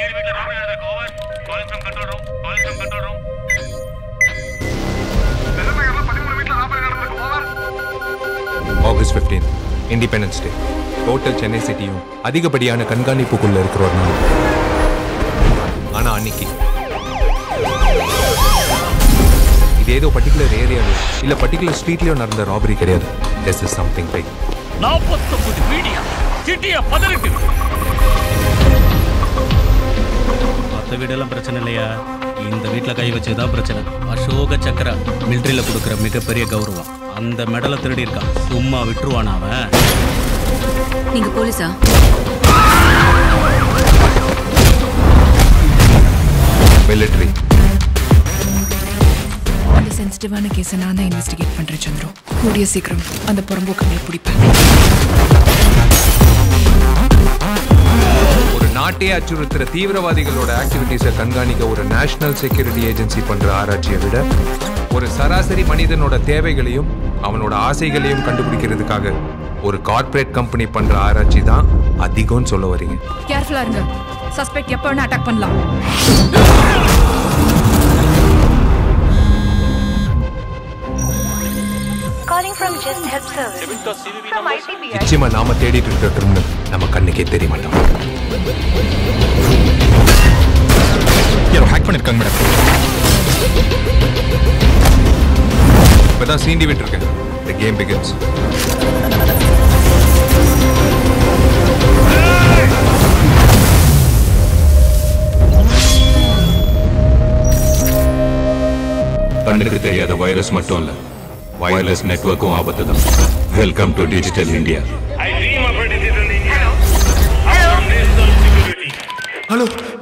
நீர் வீட்ல ராபரி நடந்திருக்கு over calling from control room calling from control room August 15 independence day total Chennai சிட்டியும் அதிகப்படியான கண்காணிப்புக்குள்ள இருக்கிற ஒரு நாள் ஆனா அன்னைக்கு இது ஏதோ பர்டிகுலர் ஏரியாவில் இல்ல பர்டிகுலர் ஸ்ட்ரீட்லயோ நடந்த ராபரி கிடையாது திஸ் இஸ் சம்திங் பிக் நாற்பத்தொன்பது மீடியா சிட்டிய பதறிட்டு மற்ற வீடெல்லாம் பிரச்சனை இல்லையா இந்த வீட்டில் கை வச்சதுதான் பிரச்சனை அசோக சக்கர மிலிட்ரியில் கொடுக்குற மிகப்பெரிய கௌரவம் அந்த மெடலை திருடி இருக்கான் சும்மா விட்டுருவான் அவன் நீங்க போலீஸா மிலிட்டரி அந்த சென்சிட்டிவான கேஸை நான் தான் இன்வெஸ்டிகேட் பண்றேன் சந்திரு கூடிய சீக்கிரம் அந்த புறம்போக்கங்களை பிடிப்பேன் ஒரு நாட்டையே அச்சுறுத்துற தீவிரவாதிகளோட ஆக்டிவிட்டீஸை கண்காணிக்க ஒரு நேஷனல் செக்யூரிட்டி ஏஜென்சி பண்ற ஆராய்ச்சியை விட ஒரு சராசரி மனிதனோட தேவைகளையும் அவனோட ஆசைகளையும் கண்டுபிடிக்கிறதுக்காக ஒரு கார்ப்பரேட் கம்பெனி பண்ற ஆராய்ச்சி தான் அதிகம்னு சொல்ல வரீங்க கேர்ஃபுல்லா இருங்க சஸ்பெக்ட் எப்போ வேணா அட்டாக் பண்ணலாம் Calling from Just Help Service. From ICBI. நிச்சயமா நாம தேடிட்டு இருக்கிற கிரிமினல் நம்ம கண்ணுக்கே தெரிய மாட்டோம் யாரோ ஹேக் பண்ணிருக்காங்க மேடம் இப்பதான் சீண்டி விட்டுருக்கேன் த கேம் பிகின்ஸ் கண்ணுக்கு தெரியாத வைரஸ் மட்டும் இல்ல வயர்லெஸ் நெட்வொர்க்கும் ஆபத்து தான் welcome to digital India I dream of a digital India. Hello. Hello. National security. Hello